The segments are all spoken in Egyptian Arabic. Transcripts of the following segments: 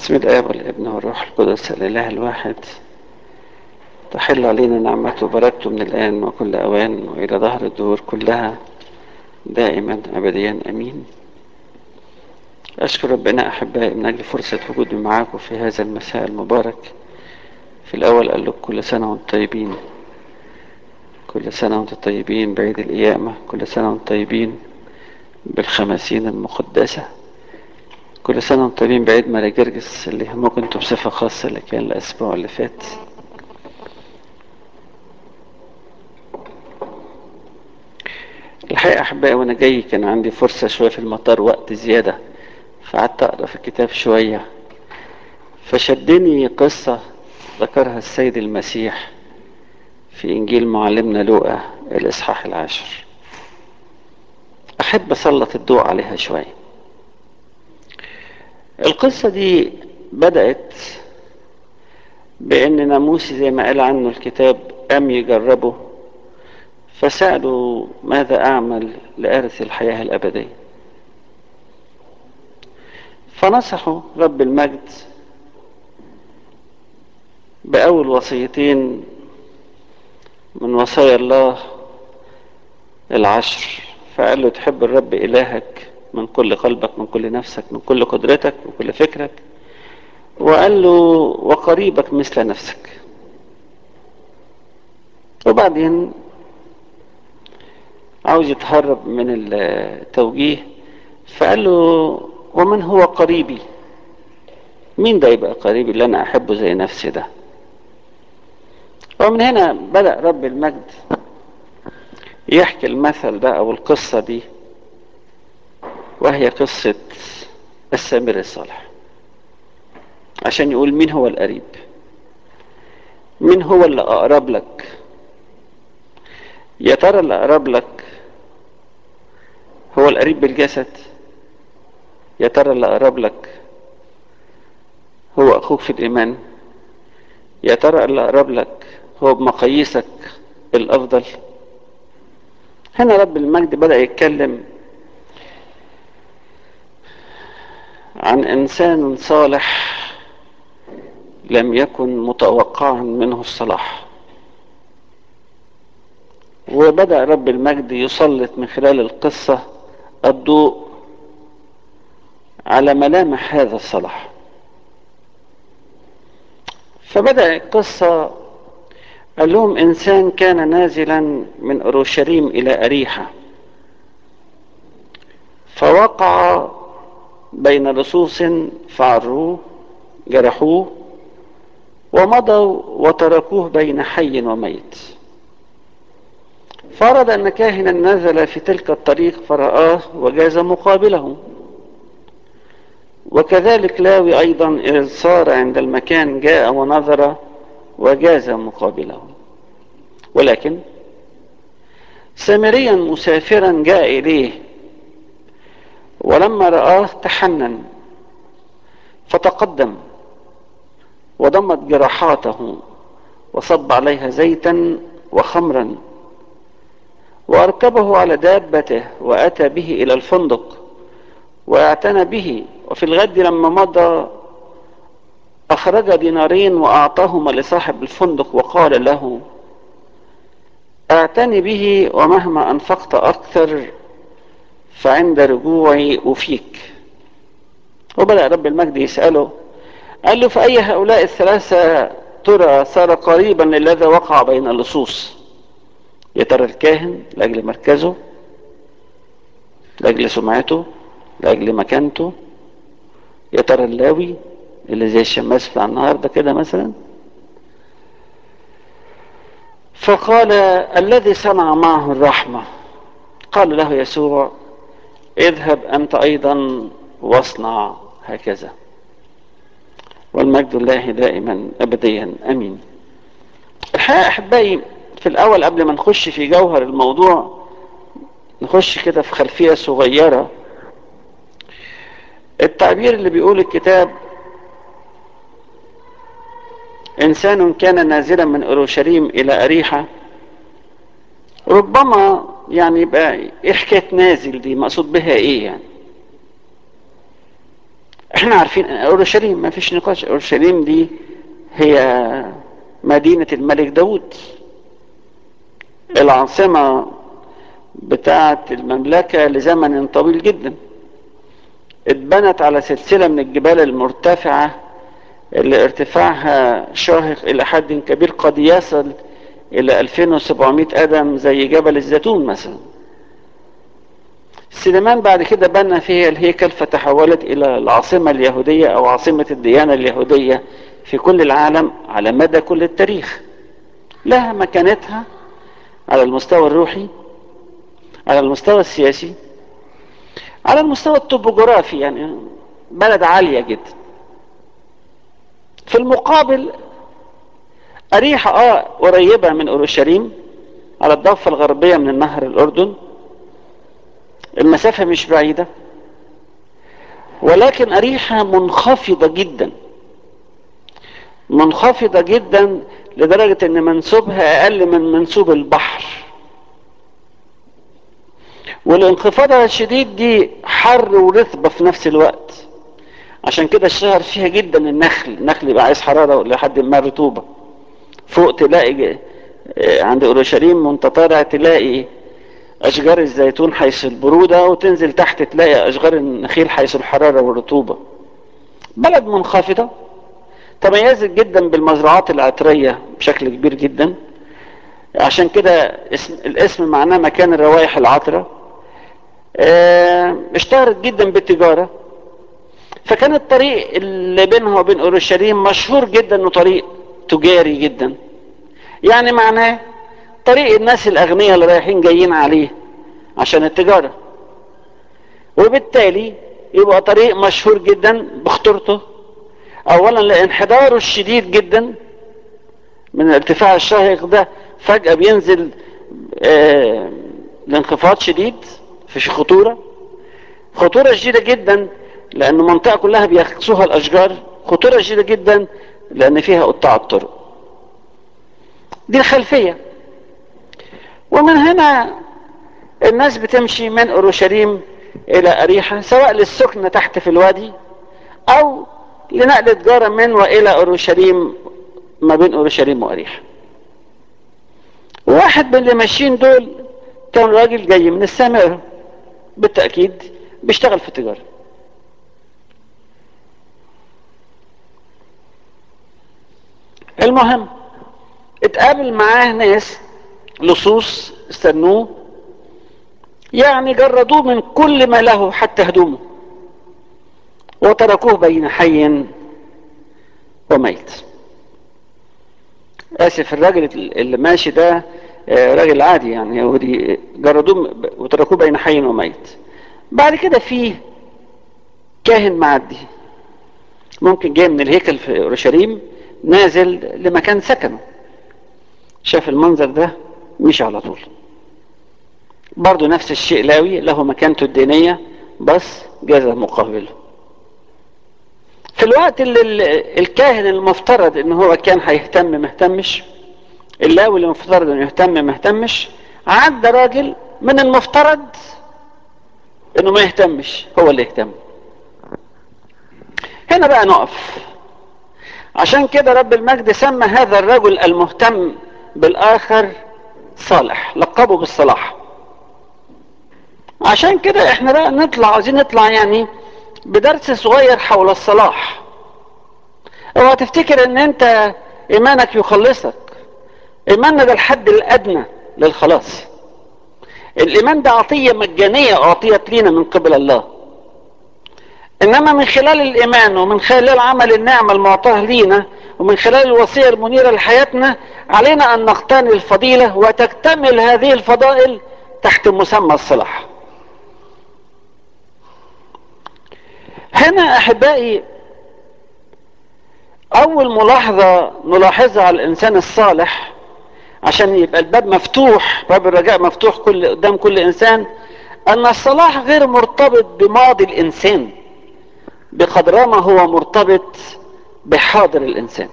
بسم الآب والابن والروح القدس الإله الواحد تحل علينا نعمته وبركته من الآن وكل أوان وإلى ظهر الدهور كلها دائما أبديا أمين أشكر ربنا أحبائي من أجل فرصة وجودي معاكم في هذا المساء المبارك في الأول قال لكم كل سنة وانتم طيبين كل سنة وانتم طيبين بعيد القيامة كل سنة وانتم طيبين بالخمسين المقدسة كل سنة وانتم طيبين بعيد ماري جرجس اللي ممكن انتم بصفة خاصة اللي كان الأسبوع اللي فات الحقيقة أحبائي وأنا جاي كان عندي فرصة شوية في المطار وقت زيادة فقعدت أقرأ في الكتاب شوية فشدني قصة ذكرها السيد المسيح في إنجيل معلمنا لوقا الإصحاح العاشر أحب أسلط الضوء عليها شوية القصة دي بدأت بأن ناموسي زي ما قال عنه الكتاب قام يجربه فسألوا ماذا أعمل لأرث الحياة الأبدية فنصحوا رب المجد بأول وصيتين من وصايا الله العشر فقال له تحب الرب إلهك من كل قلبك من كل نفسك من كل قدرتك من كل فكرك وقال له وقريبك مثل نفسك وبعدين عاوز يتهرب من التوجيه فقال له ومن هو قريبي مين ده يبقى قريبي اللي انا احبه زي نفسي ده ومن هنا بدأ رب المجد يحكي المثل ده او القصة دي وهي قصة السامر الصالح عشان يقول مين هو القريب مين هو اللي اقرب لك يا ترى اللي اقرب لك هو القريب بالجسد يا ترى اللي اقرب لك هو اخوك في الايمان يا ترى اللي اقرب لك هو بمقاييسك الافضل هنا رب المجد بدأ يتكلم عن انسان صالح لم يكن متوقعا منه الصلاح وبدأ رب المجد يسلط من خلال القصة الضوء على ملامح هذا الصلاح فبدأ القصة قال لهم إنسان كان نازلا من أورشليم إلى أريحة فوقع بين لصوص فعروه جرحوه ومضوا وتركوه بين حي وميت فرض أن كاهنا نزل في تلك الطريق فرآه وجاز مقابله وكذلك لاوي أيضا إذ صار عند المكان جاء ونظر وجاز مقابله ولكن سامريا مسافرا جاء إليه ولما رآه تحنن فتقدم وضمت جراحاته وصب عليها زيتا وخمرا وأركبه على دابته وأتى به إلى الفندق واعتنى به وفي الغد لما مضى أخرج دينارين وأعطاهما لصاحب الفندق وقال له اعتني به ومهما أنفقت أكثر فعند رجوعي أفيك وبدأ رب المجد يسأله قال له فأي هؤلاء الثلاثة ترى صار قريبا للذي وقع بين اللصوص يا ترى الكاهن لأجل مركزه لأجل سمعته لأجل مكانته يا ترى اللاوي اللي زي الشماس بتاع النهارده كده مثلا فقال الذي صنع معه الرحمة قال له يسوع اذهب أنت أيضا واصنع هكذا والمجد الله دائما أبديا أمين الحقيقة أحبائي في الأول قبل ما نخش في جوهر الموضوع نخش كده في خلفية صغيرة التعبير اللي بيقول الكتاب إنسان كان نازلا من أورشليم إلى أريحة ربما يعني يبقى إيه حكاية نازل دي مقصود بها إيه يعني احنا عارفين اورشليم ما فيش نقاش اورشليم دي هي مدينة الملك داود العاصمة بتاعة المملكة لزمن طويل جدا اتبنت على سلسلة من الجبال المرتفعة اللي ارتفاعها شاهق الى حد كبير قد يصل الى 2700 قدم زي جبل الزيتون مثلا سليمان بعد كده بنى فيها الهيكل فتحولت الى العاصمة اليهودية او عاصمة الديانة اليهودية في كل العالم على مدى كل التاريخ لها مكانتها على المستوى الروحي على المستوى السياسي على المستوى الطبوغرافي يعني بلد عالية جدا في المقابل أريحة اه قريبة من أورشليم على الضفة الغربية من النهر الأردن المسافة مش بعيدة ولكن أريحة منخفضة جدا منخفضة جدا لدرجة ان منسوبها اقل من منسوب البحر والانخفاض الشديد دي حر ورطبة في نفس الوقت عشان كده الشهر فيها جدا النخل النخل يبقى عايز حرارة لحد ما رطوبة فوق تلاقي عند اورشليم وانت طالع تلاقي اشجار الزيتون حيث البرودة وتنزل تحت تلاقي اشجار النخيل حيث الحرارة والرطوبة بلد منخفضة تميزت جدا بالمزرعات العطرية بشكل كبير جدا عشان كده اسم الاسم معناه مكان الروائح العطرة اه اشتهرت جدا بالتجارة فكان الطريق اللي بينها وبين اورشليم مشهور جدا انه طريق تجاري جدا يعني معناه طريق الناس الاغنياء اللي رايحين جايين عليه عشان التجارة وبالتالي يبقى طريق مشهور جدا بخطورته اولا لانحداره الشديد جدا من الارتفاع الشاهق ده فجأة بينزل آه لانخفاض شديد في خطورة خطورة شديدة جدا لان المنطقة كلها بيخصوها الاشجار خطورة شديدة جدا لان فيها قطاع الطرق دي الخلفية ومن هنا الناس بتمشي من اورشليم الى اريحة سواء للسكنة تحت في الوادي او لنقل تجارة من والى اورشليم ما بين اورشليم واريحة واحد من اللي ماشيين دول كان راجل جاي من السامرة بالتأكيد بيشتغل في التجارة المهم اتقابل معاه ناس لصوص استنوه يعني جردوه من كل ما له حتى هدومه وتركوه بين حي وميت اسف الراجل اللي ماشي ده راجل عادي يعني يهودي جردوه وتركوه بين حي وميت بعد كده في كاهن معدي ممكن جاي من الهيكل في اورشليم نازل لمكان سكنه شاف المنظر ده مشي على طول برضه نفس الشيء لاوي له مكانته الدينية بس جاز مقابله في الوقت اللي الكاهن المفترض ان هو كان هيهتم ما اهتمش اللاوي اللي المفترض انه يهتم ما اهتمش عدى راجل من المفترض انه ما يهتمش هو اللي يهتم هنا بقى نقف عشان كده رب المجد سمى هذا الرجل المهتم بالاخر صالح لقبه بالصلاح عشان كده احنا بقى نطلع عايزين نطلع يعني بدرس صغير حول الصلاح اوعى تفتكر ان انت ايمانك يخلصك ايماننا ده الحد الادنى للخلاص الايمان ده عطية مجانية اعطيت لينا من قبل الله انما من خلال الايمان ومن خلال عمل النعمة المعطاه لينا ومن خلال الوصية المنيرة لحياتنا علينا ان نقتني الفضيلة وتكتمل هذه الفضائل تحت مسمى الصلاح هنا احبائي اول ملاحظة نلاحظها على الانسان الصالح عشان يبقى الباب مفتوح باب الرجاء مفتوح كل قدام كل انسان ان الصلاح غير مرتبط بماضي الانسان بقدر ما هو مرتبط بحاضر الانسان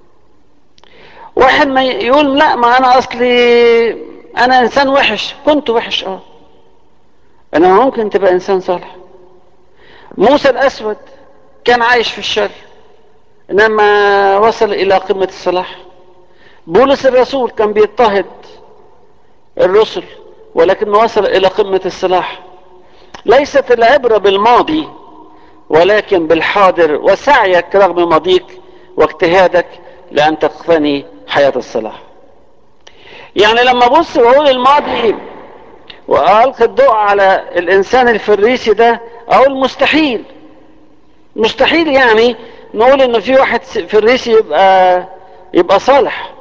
واحد ما يقول لا ما انا اصلي انا انسان وحش كنت وحش اه انما ممكن تبقى انسان صالح موسى الاسود كان عايش في الشر انما وصل الى قمة الصلاح بولس الرسول كان بيضطهد الرسل ولكنه وصل الى قمة الصلاح ليست العبرة بالماضي ولكن بالحاضر وسعيك رغم ماضيك واجتهادك لان تقتني حياة الصلاح يعني لما ابص واقول الماضي والقي الضوء على الانسان الفريسي ده اقول مستحيل مستحيل يعني نقول ان في واحد فريسي يبقى يبقى صالح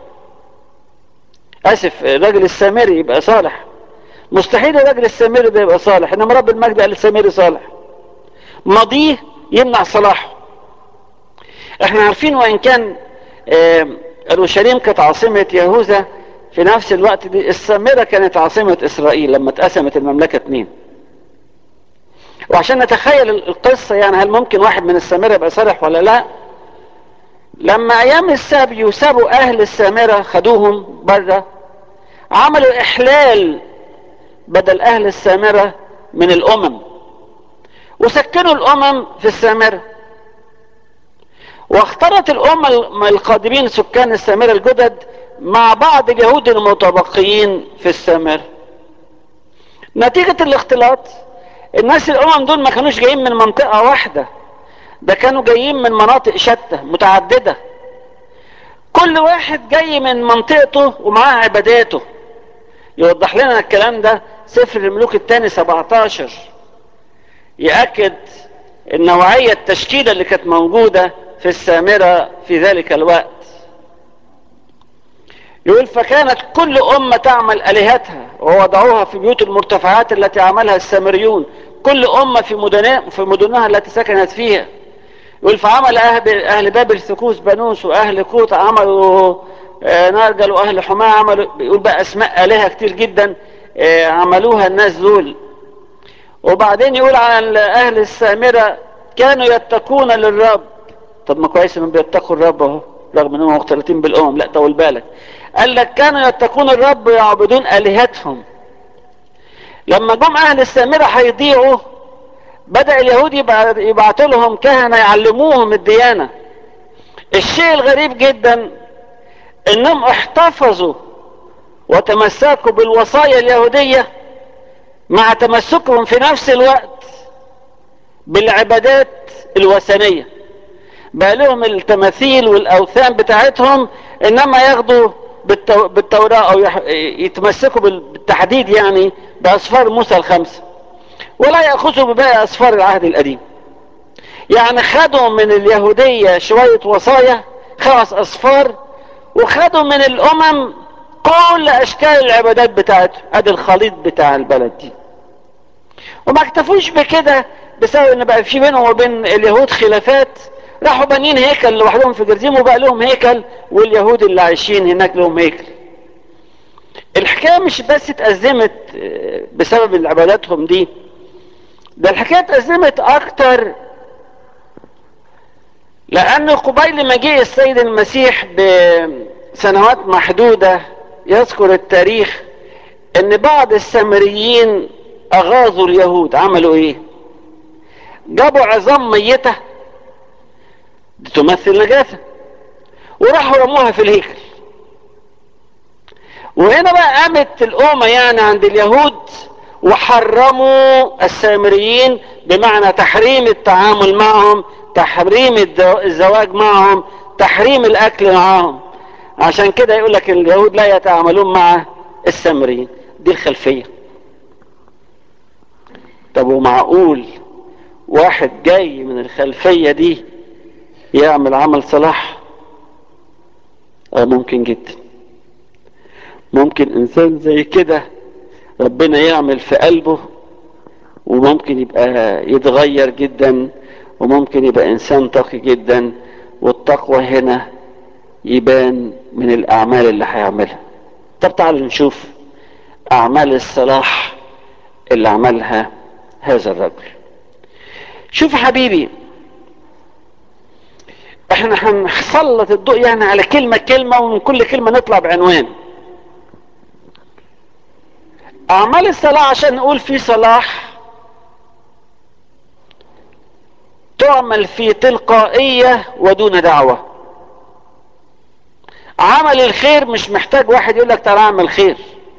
اسف الراجل السامري يبقى صالح مستحيل الراجل السامري ده يبقى صالح انما رب المجد قال السامري صالح ماضيه يمنع صلاحه احنا عارفين وان كان اورشليم كانت عاصمة يهوذا في نفس الوقت دي السامرة كانت عاصمة اسرائيل لما اتقسمت المملكة اتنين وعشان نتخيل القصة يعني هل ممكن واحد من السامرة يبقى صالح ولا لا لما ايام السبي وسابوا اهل السامرة خدوهم بره عملوا احلال بدل اهل السامرة من الامم وسكنوا الامم في السامرة واختلط الامم القادمين سكان السامرة الجدد مع بعض اليهود المتبقيين في السامرة نتيجة الاختلاط الناس الامم دول ما كانوش جايين من منطقة واحدة ده كانوا جايين من مناطق شتى متعددة كل واحد جاي من منطقته ومعاه عباداته يوضح لنا الكلام ده سفر الملوك الثاني 17 يأكد النوعية التشكيلة اللي كانت موجودة في السامرة في ذلك الوقت يقول فكانت كل أمة تعمل آلهتها ووضعوها في بيوت المرتفعات التي عملها السامريون كل أمة في مدنها, في مدنها التي سكنت فيها يقول فعمل أهل, أهل بابل ثكوس بنوس وأهل كوت عملوا نرجل وأهل حماة عملوا يقول بقى أسماء آلهة كتير جدا عملوها الناس دول وبعدين يقول عن أهل السامرة كانوا يتقون للرب طب ما كويس انهم بيتقوا الرب اهو رغم انهم مختلطين بالامم لا طول بالك قال لك كانوا يتقون الرب ويعبدون الهتهم لما جم اهل السامرة هيضيعوا بدأ اليهود يبعتوا لهم كهنة يعلموهم الديانة الشيء الغريب جدا انهم احتفظوا وتمسكوا بالوصايا اليهودية مع تمسكهم في نفس الوقت بالعبادات الوثنية بقى لهم التماثيل والاوثان بتاعتهم انما ياخدوا بالتو... بالتوراة او يح... يتمسكوا بالتحديد يعني باسفار موسى الخمسة ولا يأخذوا بباقي اسفار العهد القديم يعني خدوا من اليهودية شوية وصايا خمس اصفار وخدوا من الامم كل اشكال العبادات بتاعتهم ادي الخليط بتاع البلد دي وما اكتفوش بكده بسبب ان بقى في بينهم وبين اليهود خلافات راحوا بانيين هيكل لوحدهم في جرزيم وبقى لهم هيكل واليهود اللي عايشين هناك لهم هيكل الحكاية مش بس اتأزمت بسبب عباداتهم دي ده الحكاية اتأزمت اكتر لان قبيل مجيء السيد المسيح بسنوات محدودة يذكر التاريخ ان بعض السامريين اغاظوا اليهود عملوا ايه جابوا عظام ميتة دي تمثل نجاسة وراحوا رموها في الهيكل وهنا بقى قامت الأمة يعني عند اليهود وحرموا السامريين بمعنى تحريم التعامل معهم تحريم الزواج معهم تحريم الأكل معهم عشان كده يقول لك اليهود لا يتعاملون مع السامريين دي الخلفية طب ومعقول واحد جاي من الخلفية دي يعمل عمل صلاح اه ممكن جدا ممكن انسان زي كده ربنا يعمل في قلبه وممكن يبقى يتغير جدا وممكن يبقى انسان تقي جدا والتقوى هنا يبان من الاعمال اللي هيعملها طب تعالوا نشوف اعمال الصلاح اللي عملها هذا الرجل شوف حبيبي احنا هنسلط الضوء يعني على كلمة كلمة ومن كل كلمة نطلع بعنوان اعمال الصلاة عشان نقول في صلاح تعمل في تلقائية ودون دعوة عمل الخير مش محتاج واحد يقول لك تعالى اعمل خير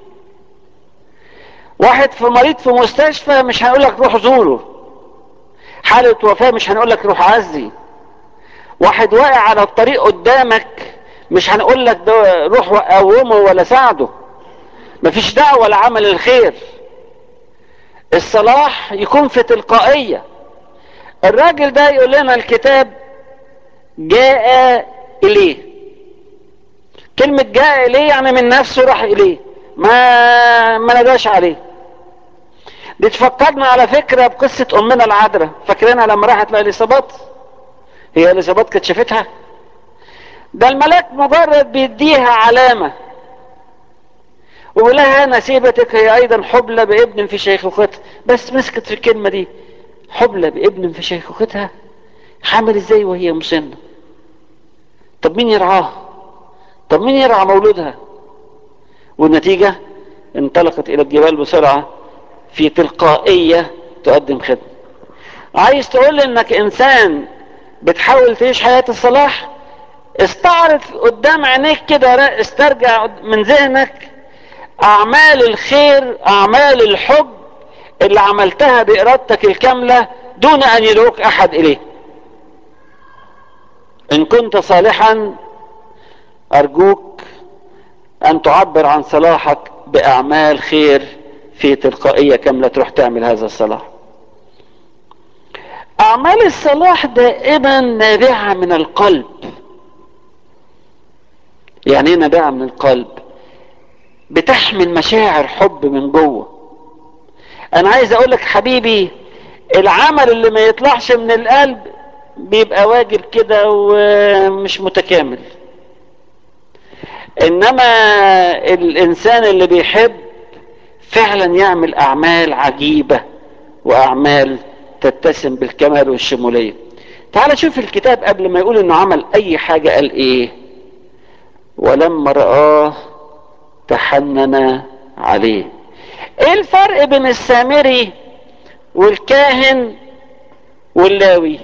واحد في مريض في مستشفى مش هنقول لك روح زوره حالة وفاة مش هنقول لك روح عزي واحد واقع على الطريق قدامك مش هنقول لك ده روح قومه ولا ساعده مفيش دعوة لعمل الخير الصلاح يكون في تلقائية الراجل ده يقول لنا الكتاب جاء إليه كلمة جاء إليه يعني من نفسه راح إليه ما ما نداش عليه دي تفكرنا على فكرة بقصة أمنا العذراء فاكرينها لما راحت لإليصابات هي إليصابات كانت شافتها ده الملاك مجرد بيديها علامة ويقول لها نسيبتك هي أيضا حبلى بابن في شيخوختها بس مسكت في الكلمة دي حبلى بابن في شيخوختها حامل ازاي وهي مسنة طب مين يرعاها طب مين يرعى مولودها والنتيجة انطلقت الى الجبال بسرعة في تلقائية تقدم خدمة عايز تقول انك انسان بتحاول تعيش حياة الصلاح استعرض قدام عينيك كده استرجع من ذهنك اعمال الخير اعمال الحب اللي عملتها بارادتك الكاملة دون ان يدعوك احد اليه ان كنت صالحا ارجوك ان تعبر عن صلاحك باعمال خير في تلقائية كاملة تروح تعمل هذا الصلاح اعمال الصلاح دائما نابعة من القلب يعني ايه نابعة من القلب بتحمل مشاعر حب من جوه انا عايز اقول لك حبيبي العمل اللي ما يطلعش من القلب بيبقى واجب كده ومش متكامل انما الانسان اللي بيحب فعلا يعمل اعمال عجيبة واعمال تتسم بالكمال والشمولية تعال شوف الكتاب قبل ما يقول انه عمل اي حاجة قال ايه ولما رآه تحنن عليه ايه الفرق بين السامري والكاهن واللاوي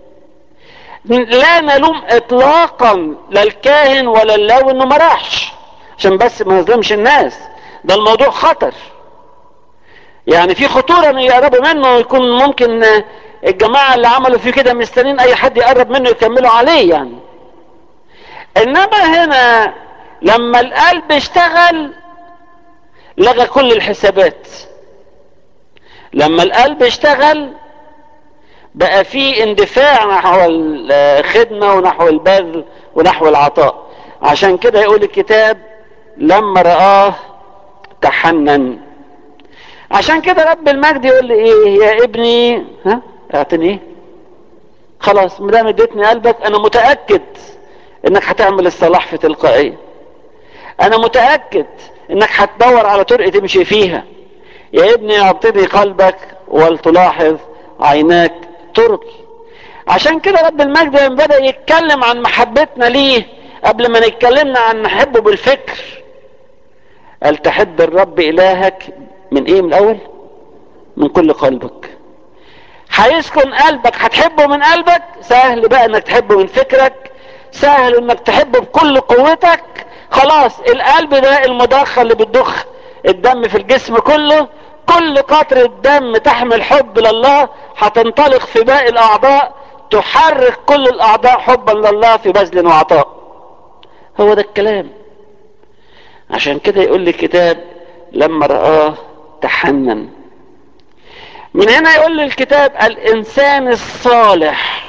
لا نلوم اطلاقا لا الكاهن ولا اللاوي انه ما راحش عشان بس ما نظلمش الناس ده الموضوع خطر يعني في خطورة ان يقربوا منه ويكون ممكن الجماعة اللي عملوا فيه كده مستنين اي حد يقرب منه يكملوا عليه يعني انما هنا لما القلب اشتغل لغى كل الحسابات لما القلب اشتغل بقى في اندفاع نحو الخدمة ونحو البذل ونحو العطاء عشان كده يقول الكتاب لما رآه تحنن عشان كده رب المجد يقول لي ايه يا ابني ها اعطني ايه خلاص مدام اديتني قلبك انا متأكد انك هتعمل الصلاح في تلقائية انا متأكد انك هتدور على طرق تمشي فيها يا ابني اعطني قلبك ولتلاحظ عيناك طرقي عشان كده رب المجد لما بدأ يتكلم عن محبتنا ليه قبل ما نتكلمنا عن نحبه بالفكر قال تحب الرب الهك من ايه من الاول من كل قلبك هيسكن قلبك هتحبه من قلبك سهل بقى انك تحبه من فكرك سهل انك تحبه بكل قوتك خلاص القلب ده المضخة اللي بتضخ الدم في الجسم كله كل قطرة دم تحمل حب لله هتنطلق في باقي الاعضاء تحرك كل الاعضاء حبا لله في بذل وعطاء هو ده الكلام عشان كده يقول لي الكتاب لما رآه تحنن من هنا يقول لي الكتاب الانسان الصالح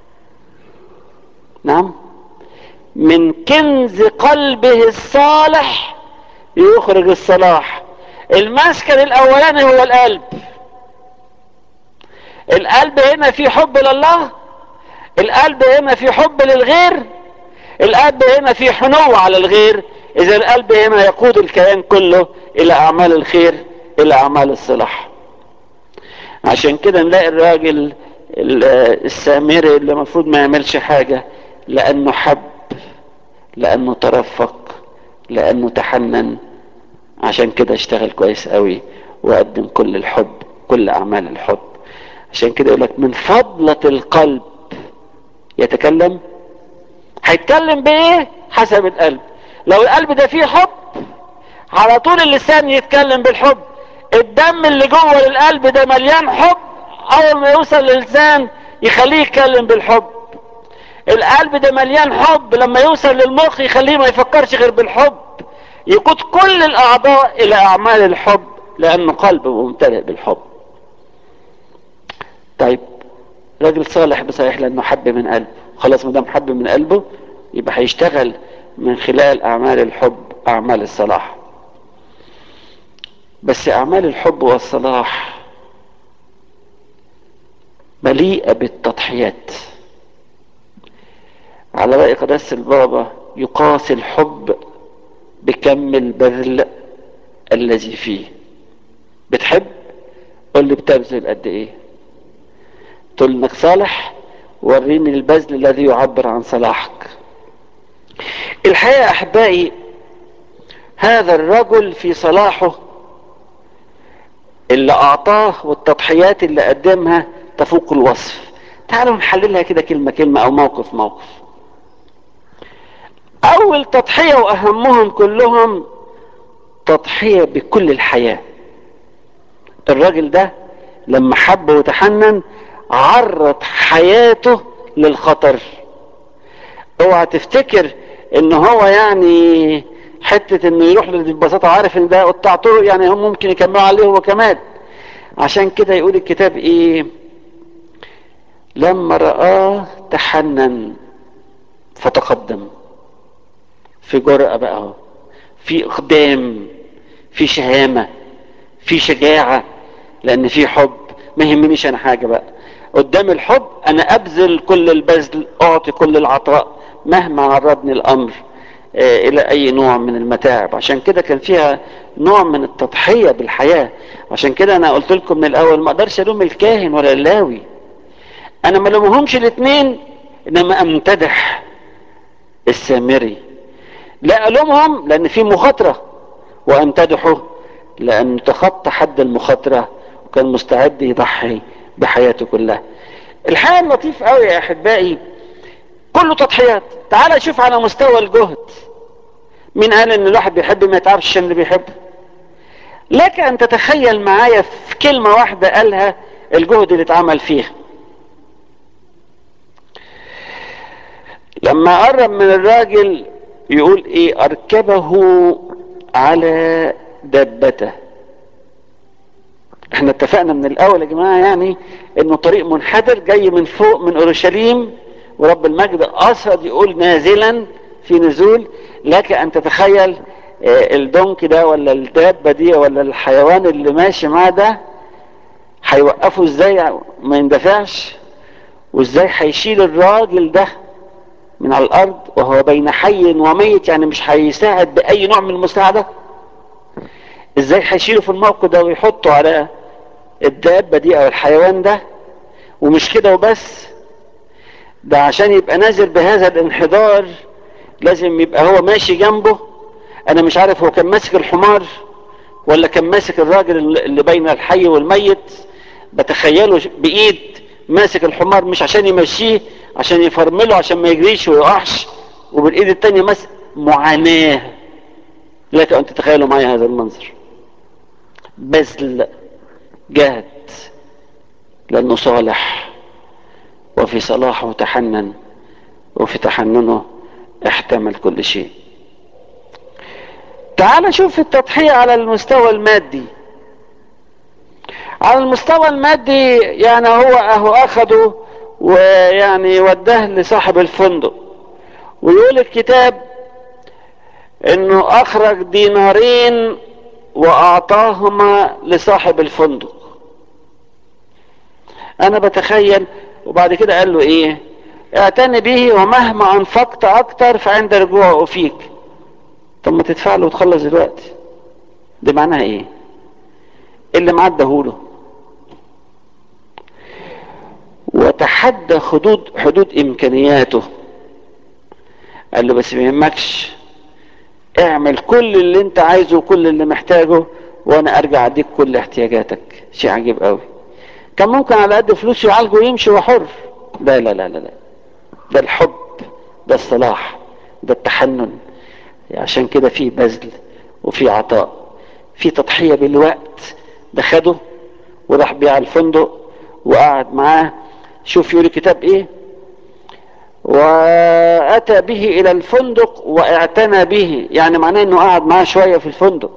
نعم من كنز قلبه الصالح يخرج الصلاح المسكن الاولاني هو القلب القلب هنا فيه حب لله القلب هنا فيه حب للغير القلب هنا فيه حنو على الغير اذا القلب هنا يقود الكيان كله الى اعمال الخير الى اعمال الصلاح عشان كده نلاقي الراجل السامري اللي المفروض ما يعملش حاجة لانه حب لانه ترفق لانه تحنن عشان كده اشتغل كويس قوي وقدم كل الحب كل اعمال الحب عشان كده يقول لك من فضلة القلب يتكلم هيتكلم بايه حسب القلب لو القلب ده فيه حب على طول اللسان يتكلم بالحب الدم اللي جوه القلب ده مليان حب اول ما يوصل للسان يخليه يتكلم بالحب القلب ده مليان حب لما يوصل للمخ يخليه ما يفكرش غير بالحب يقود كل الاعضاء الى اعمال الحب لانه قلب ممتلئ بالحب طيب راجل صالح بصحيح لانه حب من قلبه خلاص ما دام حب من قلبه يبقى هيشتغل من خلال اعمال الحب اعمال الصلاح بس اعمال الحب والصلاح مليئة بالتضحيات على رأي قداسة البابا يقاس الحب بكم البذل الذي فيه بتحب قول لي بتبذل قد ايه تقول انك صالح وريني البذل الذي يعبر عن صلاحك الحقيقة احبائي هذا الرجل في صلاحه اللي اعطاه والتضحيات اللي قدمها تفوق الوصف تعالوا نحللها كده كلمة كلمة او موقف موقف اول تضحية واهمهم كلهم تضحية بكل الحياة الراجل ده لما حب وتحنن عرض حياته للخطر اوعى تفتكر ان هو يعني حتة انه يروح ببساطة عارف ان ده قطاع طرق يعني هم ممكن يكملوا عليه هو كمان عشان كده يقول الكتاب ايه لما رآه تحنن فتقدم في جرأة بقى اهو في اقدام في شهامة في شجاعة لان في حب ما يهمنيش انا حاجة بقى قدام الحب انا ابذل كل البذل اعطي كل العطاء مهما عرضني الامر آه الى اي نوع من المتاعب عشان كده كان فيها نوع من التضحية بالحياة عشان كده انا قلت لكم من الاول ما اقدرش الوم الكاهن ولا اللاوي انا ما لومهمش الاثنين انما امتدح السامري لا الومهم لان في مخاطرة وامتدحه لانه تخطى حد المخاطرة وكان مستعد يضحي بحياته كلها الحقيقة اللطيف قوي يا احبائي كله تضحيات تعال شوف على مستوى الجهد مين قال ان الواحد بيحب ما يتعبش عشان اللي بيحبه لك ان تتخيل معايا في كلمة واحدة قالها الجهد اللي اتعمل فيها لما قرب من الراجل يقول ايه اركبه على دبته احنا اتفقنا من الاول يا جماعة يعني انه طريق منحدر جاي من فوق من اورشليم ورب المجد قصد يقول نازلا في نزول لك ان تتخيل الدونك ده ولا الدابة دي ولا الحيوان اللي ماشي معاه ده هيوقفه ازاي ما يندفعش وازاي هيشيل الراجل ده من على الارض وهو بين حي وميت يعني مش هيساعد باي نوع من المساعدة ازاي هيشيله في الموقف ده ويحطه على الدابة دي او الحيوان ده ومش كده وبس ده عشان يبقى نازل بهذا الانحدار لازم يبقى هو ماشي جنبه انا مش عارف هو كان ماسك الحمار ولا كان ماسك الراجل اللي بين الحي والميت بتخيله بايد ماسك الحمار مش عشان يمشيه عشان يفرمله عشان ما يجريش ويقعش وبالايد التانية ماسك معاناة لك ان تتخيلوا معي هذا المنظر بذل جهد لانه صالح وفي صلاحه تحنن وفي تحننه احتمل كل شيء تعال شوف التضحية على المستوى المادي على المستوى المادي يعني هو اهو اخده ويعني وداه لصاحب الفندق ويقول الكتاب انه اخرج دينارين واعطاهما لصاحب الفندق انا بتخيل وبعد كده قال له ايه اعتني به ومهما انفقت اكتر فعند رجوعه فيك طب ما تدفع له وتخلص دلوقتي ده معناها ايه اللي معاه اداهوله وتحدى حدود حدود امكانياته قال له بس ما يهمكش اعمل كل اللي انت عايزه وكل اللي محتاجه وانا ارجع اديك كل احتياجاتك شيء عجيب قوي كان ممكن على قد فلوسه يعالجه ويمشي وحر لا لا لا لا لا ده الحب ده الصلاح ده التحنن عشان كده في بذل وفي عطاء في تضحية بالوقت ده خده وراح بيه على الفندق وقعد معاه شوف يقول الكتاب ايه واتى به الى الفندق واعتنى به يعني معناه انه قعد معاه شوية في الفندق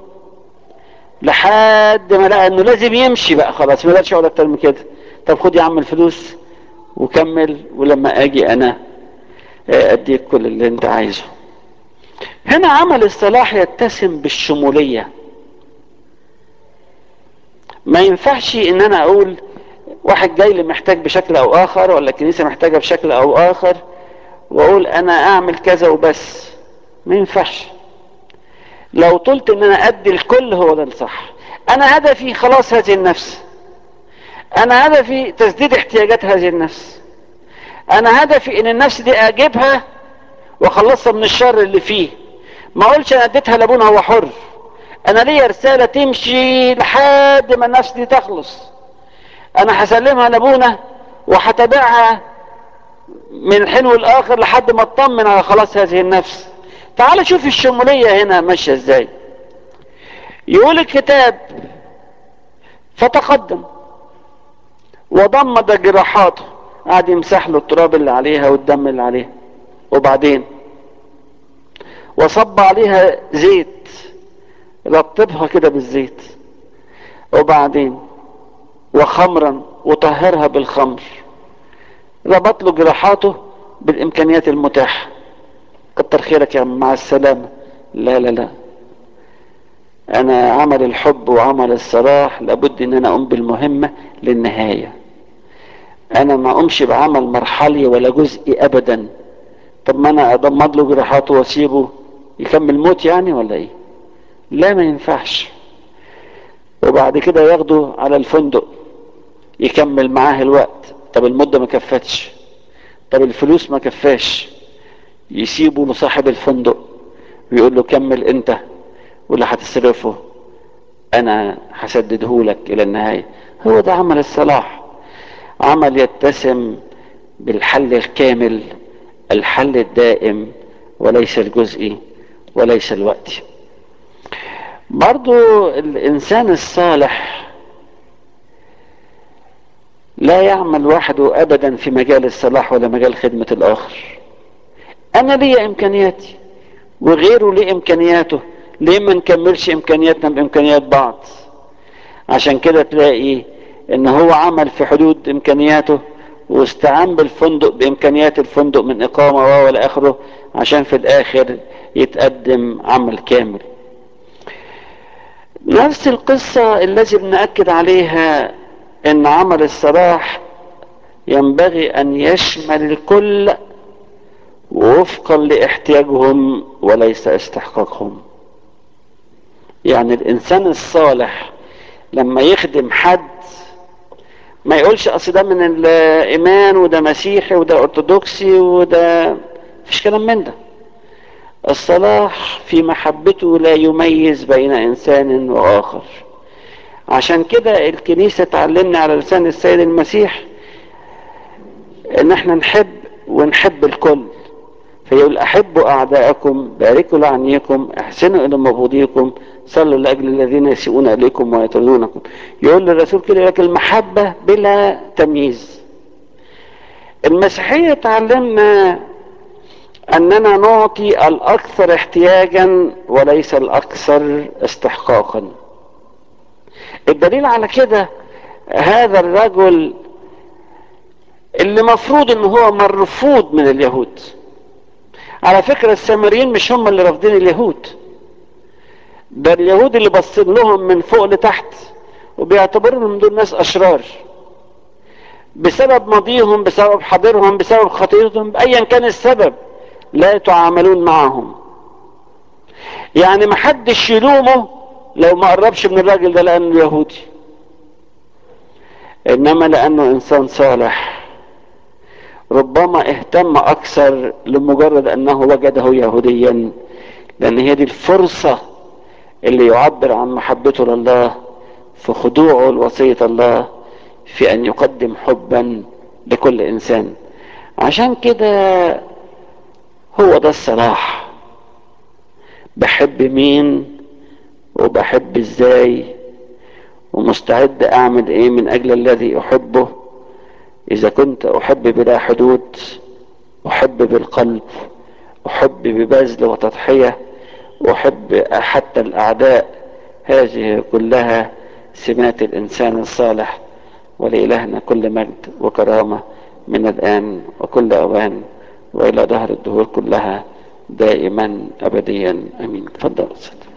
لحد ما لقى انه لازم يمشي بقى خلاص ما يقدرش يقعد اكتر من كده طب خد يا عم الفلوس وكمل ولما اجي انا اديك كل اللي انت عايزه هنا عمل الصلاح يتسم بالشمولية ما ينفعش ان انا اقول واحد جاي لي محتاج بشكل او اخر ولا الكنيسة محتاجة بشكل او اخر واقول انا اعمل كذا وبس ما ينفعش لو طلت ان انا ادي الكل هو ده الصح انا هدفي خلاص هذه النفس انا هدفي تسديد احتياجات هذه النفس انا هدفي ان النفس دي اجيبها واخلصها من الشر اللي فيه ما اقولش انا اديتها لابونا هو حر انا ليا رسالة تمشي لحد ما النفس دي تخلص انا هسلمها لابونا وهتابعها من الحين والاخر لحد ما اطمن على خلاص هذه النفس تعال شوف الشمولية هنا ماشية ازاي يقول الكتاب فتقدم وضمد جراحاته قعد يمسح له التراب اللي عليها والدم اللي عليها وبعدين وصب عليها زيت رطبها كده بالزيت وبعدين وخمرا وطهرها بالخمر ربط له جراحاته بالامكانيات المتاحه كتر خيرك يا عم مع السلامه لا لا لا انا عمل الحب وعمل الصلاح لابد ان انا اقوم بالمهمه للنهايه انا ما اقومش بعمل مرحلي ولا جزئي ابدا طب ما انا اضمد له جراحاته واسيبه يكمل موت يعني ولا ايه لا ما ينفعش وبعد كده ياخده على الفندق يكمل معاه الوقت طب المدة ما كفتش طب الفلوس ما كفاش يسيبه لصاحب الفندق ويقول له كمل انت واللي هتصرفه انا هسدده لك الى النهاية هو ده عمل الصلاح عمل يتسم بالحل الكامل الحل الدائم وليس الجزئي وليس الوقتي برضو الانسان الصالح لا يعمل وحده ابدا في مجال الصلاح ولا مجال خدمة الاخر انا لي امكانياتي وغيره ليه امكانياته ليه ما نكملش امكانياتنا بامكانيات بعض عشان كده تلاقي ان هو عمل في حدود امكانياته واستعان بالفندق بامكانيات الفندق من اقامة والى اخره عشان في الاخر يتقدم عمل كامل نفس القصة اللي لازم نأكد عليها ان عمل الصلاح ينبغي ان يشمل الكل وفقا لاحتياجهم وليس استحقاقهم يعني الانسان الصالح لما يخدم حد ما يقولش اصل ده من الايمان وده مسيحي وده ارثوذكسي وده مفيش كلام من ده الصلاح في محبته لا يميز بين انسان واخر عشان كده الكنيسة تعلمنا على لسان السيد المسيح ان احنا نحب ونحب الكل فيقول احبوا اعداءكم باركوا لعنيكم احسنوا الى مبغضيكم صلوا لاجل الذين يسيئون اليكم ويطردونكم يقول للرسول كده لك المحبة بلا تمييز المسيحية تعلمنا اننا نعطي الاكثر احتياجا وليس الاكثر استحقاقا الدليل على كده هذا الرجل اللي مفروض ان هو مرفوض من اليهود على فكرة السامريين مش هم اللي رافضين اليهود ده اليهود اللي باصين لهم من فوق لتحت وبيعتبرهم دول ناس اشرار بسبب ماضيهم بسبب حاضرهم بسبب خطيئتهم بايا كان السبب لا يتعاملون معهم يعني محدش يلومه لو ما قربش من الراجل ده لانه يهودي انما لانه انسان صالح ربما اهتم اكثر لمجرد انه وجده يهوديا لان هي دي الفرصة اللي يعبر عن محبته لله في خضوعه لوصية الله في ان يقدم حبا لكل انسان عشان كده هو ده الصلاح بحب مين وبحب ازاي ومستعد اعمل ايه من اجل الذي احبه اذا كنت احب بلا حدود احب بالقلب احب ببذل وتضحيه احب حتى الاعداء هذه كلها سمات الانسان الصالح ولالهنا كل مجد وكرامه من الان وكل اوان والى دهر الدهور كلها دائما ابديا امين تفضل